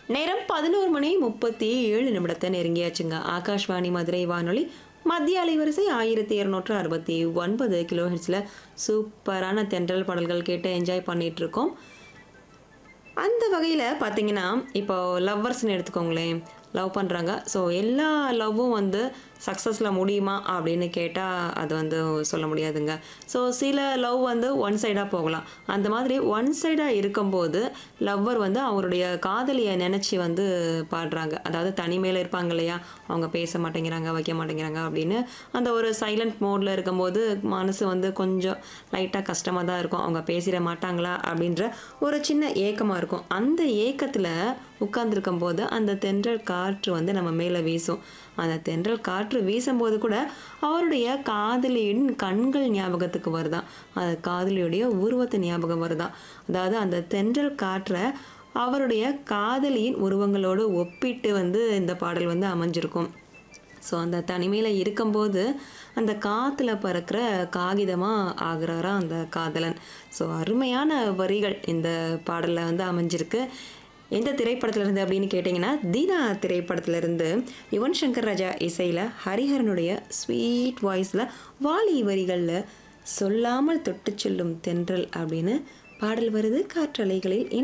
நேரம் பதினோரு மணி முப்பத்தி ஏழு நிமிடத்தை நெருங்கியாச்சுங்க ஆகாஷ்வாணி மதுரை வானொலி மத்திய அலைவரிசை ஆயிரத்தி இருநூற்று அறுபத்தி ஒன்பது கிலோ ஹெட்ஸில் சூப்பரான தென்றல் பாடல்கள் கேட்டு என்ஜாய் பண்ணிட்டு இருக்கோம் அந்த வகையில் பார்த்தீங்கன்னா இப்போ லவ்வர்ஸ்னு எடுத்துக்கோங்களேன் லவ் பண்ணுறாங்க ஸோ எல்லா லவ்வும் வந்து சக்ஸஸில் முடியுமா அப்படின்னு கேட்டால் அது வந்து சொல்ல முடியாதுங்க ஸோ சில லவ் வந்து ஒன் சைடாக போகலாம் அந்த மாதிரி ஒன் சைடாக இருக்கும்போது லவ்வர் வந்து அவருடைய காதலியை நினச்சி வந்து பாடுறாங்க அதாவது தனிமையில் இருப்பாங்க இல்லையா அவங்க பேச மாட்டேங்கிறாங்க வைக்க மாட்டேங்கிறாங்க அப்படின்னு அந்த ஒரு சைலண்ட் மோடில் இருக்கும்போது மனசு வந்து கொஞ்சம் லைட்டாக கஷ்டமாக தான் இருக்கும் அவங்க பேசிட மாட்டாங்களா அப்படின்ற ஒரு சின்ன ஏக்கமாக இருக்கும் அந்த ஏக்கத்தில் உட்கார்ந்துருக்கும் போது அந்த தென்றல் காற்று வந்து நம்ம மேலே வீசும் அந்த தென்றல் காற்று வீசும்போது கூட அவருடைய காதலியின் கண்கள் ஞாபகத்துக்கு வருதான் அந்த காதலியுடைய உருவத்தை ஞாபகம் வருதான் அதாவது அந்த தென்றல் காற்றை அவருடைய காதலியின் உருவங்களோடு ஒப்பிட்டு வந்து இந்த பாடல் வந்து அமைஞ்சிருக்கும் ஸோ அந்த தனிமையில் இருக்கும்போது அந்த காற்றுல பறக்கிற காகிதமாக ஆகுறாரா அந்த காதலன் ஸோ அருமையான வரிகள் இந்த பாடலில் வந்து அமைஞ்சிருக்கு எந்த திரைப்படத்திலிருந்து அப்படின்னு கேட்டிங்கன்னா தீனா திரைப்படத்திலிருந்து யுவன் சங்கர் ராஜா இசையில் ஹரிஹரனுடைய ஸ்வீட் வாய்ஸில் வாலி வரிகளில் சொல்லாமல் தொட்டு செல்லும் தென்றல் அப்படின்னு பாடல் வருது காற்றலைகளில்